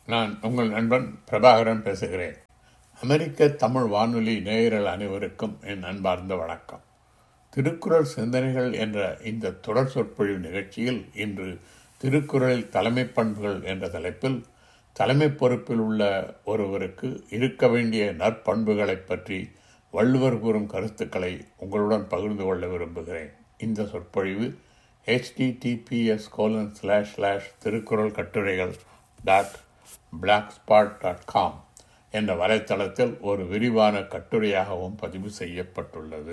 நான் உங்கள் நண்பன் பிரபாகரன் பேசுகிறேன் அமெரிக்க தமிழ் வானொலி நேயர்கள் அனைவருக்கும் என் அன்பார்ந்த வணக்கம் திருக்குறள் சிந்தனைகள் என்ற இந்த தொடர் சொற்பொழிவு நிகழ்ச்சியில் இன்று திருக்குறளில் தலைமை பண்புகள் என்ற தலைப்பில் தலைமை பொறுப்பில் உள்ள ஒருவருக்கு இருக்க வேண்டிய நற்பண்புகளைப் பற்றி வள்ளுவர் கூறும் கருத்துக்களை உங்களுடன் பகிர்ந்து கொள்ள விரும்புகிறேன் இந்த சொற்பொழிவு https கோலன் ஸ்லாஷ் ஸ்லாஷ் திருக்குறள் கட்டுரைகள் dot blogspot dot com என்ற வலைத்தளத்தில் ஒரு விரிவான கட்டுரையாகவும் பதிவு செய்யப்பட்டுள்ளது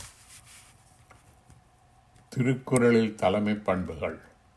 திருக்குறளில் தலைமை பண்புகள்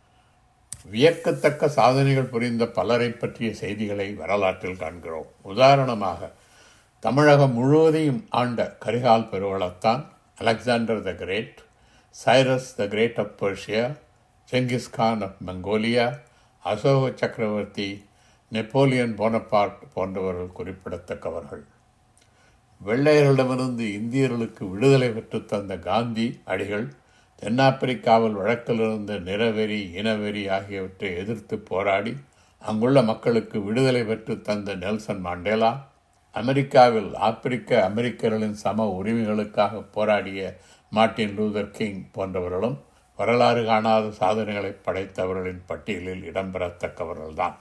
வியக்கத்தக்க சாதனைகள் புரிந்த பலரை பற்றிய செய்திகளை வரலாற்றில் காண்கிறோம் உதாரணமாக தமிழகம் முழுவதையும் ஆண்ட Karikal Peruvalathan Alexander the great Cyrus the great of Persia Genghis Khan of Mongolia Ashoka சக்கரவர்த்தி நெப்போலியன் போனபார்ட் போன்றவர்கள் குறிப்பிடத்தக்கவர்கள் வெள்ளையர்களிடமிருந்து இந்தியர்களுக்கு விடுதலை பெற்று தந்த காந்தி அடிகள் தென்னாப்பிரிக்காவில் வழக்கில் இருந்த நிறவெறி இனவெறி ஆகியவற்றை எதிர்த்து போராடி அங்குள்ள மக்களுக்கு விடுதலை பெற்று தந்த நெல்சன் மாண்டேலா அமெரிக்காவில் ஆப்பிரிக்க அமெரிக்கர்களின் சம உரிமைகளுக்காக போராடிய மார்ட்டின் லூதர் கிங் போன்றவர்களும் வரலாறு காணாத சாதனைகளை படைத்தவர்களின் பட்டியலில் இடம்பெறத்தக்கவர்கள்தான்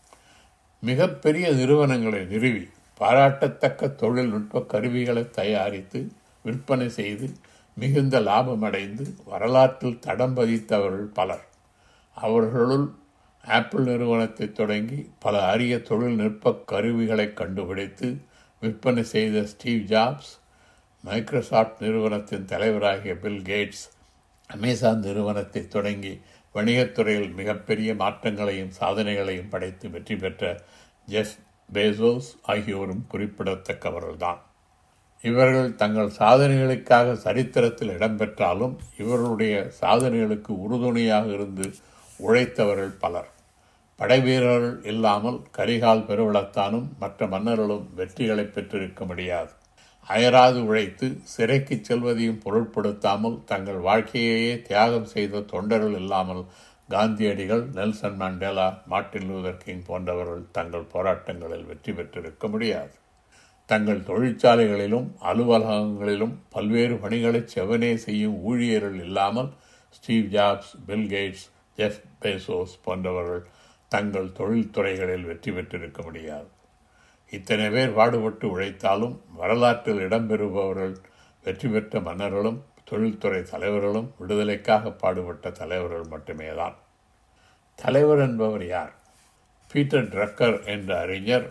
மிகப்பெரிய நிறுவனங்களை நிறுவி பாராட்டத்தக்க தொழில்நுட்ப கருவிகளை தயாரித்து விற்பனை செய்து மிகுந்த லாபமடைந்து வரலாற்றில் தடம் பதித்தவர்கள் பலர் அவர்களுள் ஆப்பிள் நிறுவனத்தை தொடங்கி பல அரிய தொழில்நுட்ப கருவிகளை கண்டுபிடித்து விற்பனை செய்த ஸ்டீவ் ஜாப்ஸ் மைக்ரோசாஃப்ட் நிறுவனத்தின் தலைவராகிய பில் கேட்ஸ் அமேசான் நிறுவனத்தை தொடங்கி வணிகத்துறையில் மிகப்பெரிய மாற்றங்களையும் சாதனைகளையும் படைத்து வெற்றி பெற்ற ஜெஃப் பேசோஸ் ஆகியோரும் குறிப்பிடத்தக்கவர்கள்தான் இவர்கள் தங்கள் சாதனைகளுக்காக சரித்திரத்தில் இடம்பெற்றாலும் இவர்களுடைய சாதனைகளுக்கு உறுதுணையாக இருந்து உழைத்தவர்கள் பலர் படைவீரர்கள் இல்லாமல் கரிகால் பெருவளத்தானும் மற்ற மன்னர்களும் வெற்றிகளை பெற்றிருக்க முடியாது அயராது உழைத்து சிறைக்கு செல்வதையும் பொருட்படுத்தாமல் தங்கள் வாழ்க்கையையே தியாகம் செய்த தொண்டர்கள் இல்லாமல் காந்தியடிகள் Nelson Mandela Martin Luther King போன்றவர்கள் தங்கள் போராட்டங்களில் வெற்றி பெற்றிருக்க முடியாது தங்கள் தொழிற்சாலைகளிலும் அலுவலகங்களிலும் பல்வேறு பணிகளை செவனே செய்யும் ஊழியர்கள் இல்லாமல் Steve Jobs Bill Gates Jeff Bezos போன்றவர்கள் தங்கள் தொழில்துறைகளில் வெற்றி பெற்றிருக்க முடியாது இத்தனை பேர் பாடுபட்டு உழைத்தாலும் வரலாற்றில் இடம்பெறுபவர்கள் வெற்றி பெற்ற மன்னர்களும் தொழில்துறை தலைவர்களும் விடுதலைக்காக பாடுபட்ட தலைவர்கள் மட்டுமே தான் தலைவர் என்பவர் யார் பீட்டர் ட்ரக்கர் என்ற அறிஞர்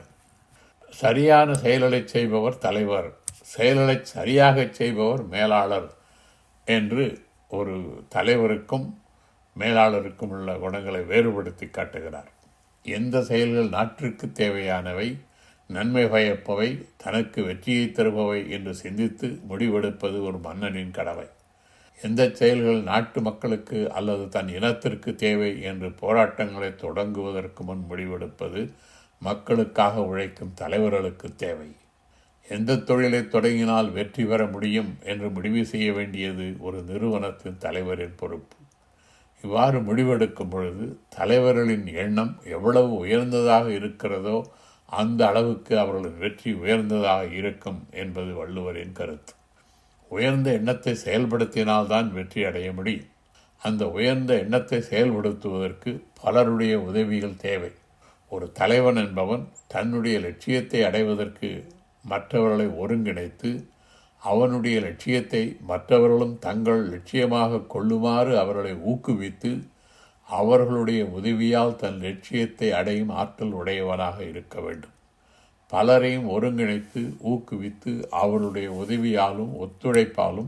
சரியான செயல்களை செய்பவர் தலைவர் செயல்களை சரியாக செய்பவர் மேலாளர் என்று ஒரு தலைவருக்கும் மேலாளருக்கும் உள்ள குணங்களை வேறுபடுத்தி காட்டுகிறார் எந்த செயல்கள் நாட்டிற்கு தேவையானவை நன்மை பயப்பவை தனக்கு வெற்றியை தருபவை என்று சிந்தித்து முடிவெடுப்பது ஒரு மன்னனின் கடமை எந்த செயல்கள் நாட்டு மக்களுக்கு அல்லது தன் இனத்திற்கு தேவை என்று போராட்டங்களை தொடங்குவதற்கு முன் முடிவெடுப்பது மக்களுக்காக உழைக்கும் தலைவர்களுக்கு தேவை எந்த தொழிலை தொடங்கினால் வெற்றி பெற முடியும் என்று முடிவு செய்ய வேண்டியது ஒரு நிறுவனத்தின் தலைவரின் பொறுப்பு இவ்வாறு முடிவெடுக்கும் பொழுது தலைவர்களின் எண்ணம் எவ்வளவு உயர்ந்ததாக இருக்கிறதோ அந்த அளவுக்கு அவர்களது வெற்றி உயர்ந்ததாக இருக்கும் என்பது வள்ளுவரின் கருத்து உயர்ந்த எண்ணத்தை செயல்படுத்தினால்தான் வெற்றி அடைய முடியும் அந்த உயர்ந்த எண்ணத்தை செயல்படுத்துவதற்கு பலருடைய உதவிகள் தேவை ஒரு தலைவன் என்பவன் தன்னுடைய லட்சியத்தை அடைவதற்கு மற்றவர்களை ஒருங்கிணைத்து அவனுடைய லட்சியத்தை மற்றவர்களும் தங்கள் லட்சியமாக கொள்ளுமாறு அவர்களை ஊக்குவித்து அவர்களுடைய உதவியால் தன் லட்சியத்தை அடையும் ஆற்றல் உடையவனாக இருக்க வேண்டும் பலரையும் ஒருங்கிணைத்து ஊக்குவித்து அவருடைய உதவியாலும் ஒத்துழைப்பாலும்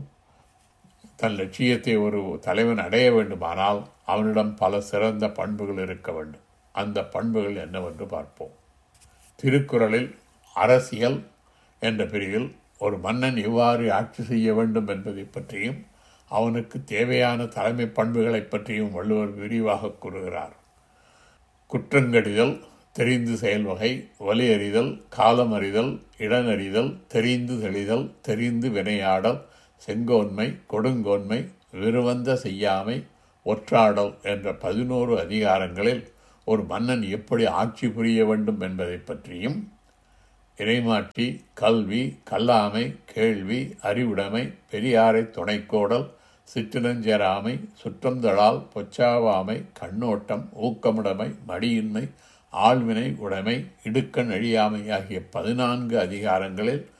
தன் லட்சியத்தை ஒரு தலைவன் அடைய வேண்டுமானால் அவனிடம் பல சிறந்த பண்புகள் இருக்க வேண்டும் அந்த பண்புகள் என்னவென்று பார்ப்போம் திருக்குறளில் அரசியல் என்ற பிரிவில் ஒரு மன்னன் எவ்வாறு ஆட்சி செய்ய வேண்டும் என்பதை பற்றியும் அவனுக்கு தேவையான தலைமை பண்புகளை பற்றியும் வள்ளுவர் விரிவாக கூறுகிறார் குற்றங்கடிதல் தெரிந்து செயல்வகை வலியறிதல் காலம் அறிதல் இடனறிதல் தெரிந்து தெளிதல் தெரிந்து வினையாடல் செங்கோன்மை கொடுங்கோன்மை விருவந்த செய்யாமை ஒற்றாடல் என்ற பதினோரு அதிகாரங்களில் ஒரு மன்னன் எப்படி ஆட்சி புரிய வேண்டும் என்பதை பற்றியும் இறைமாட்டி கல்வி கல்லாமை கேள்வி அறிவுடைமை பெரியாரை துணைக்கோடல் சிற்றினஞ்சேராமை சுற்றந்தழால் பொச்சாவாமை கண்ணோட்டம் ஊக்கமுடைமை மடியின்மை ஆழ்வினை உடைமை இடுக்கண் அழியாமை ஆகிய பதினான்கு அதிகாரங்களில்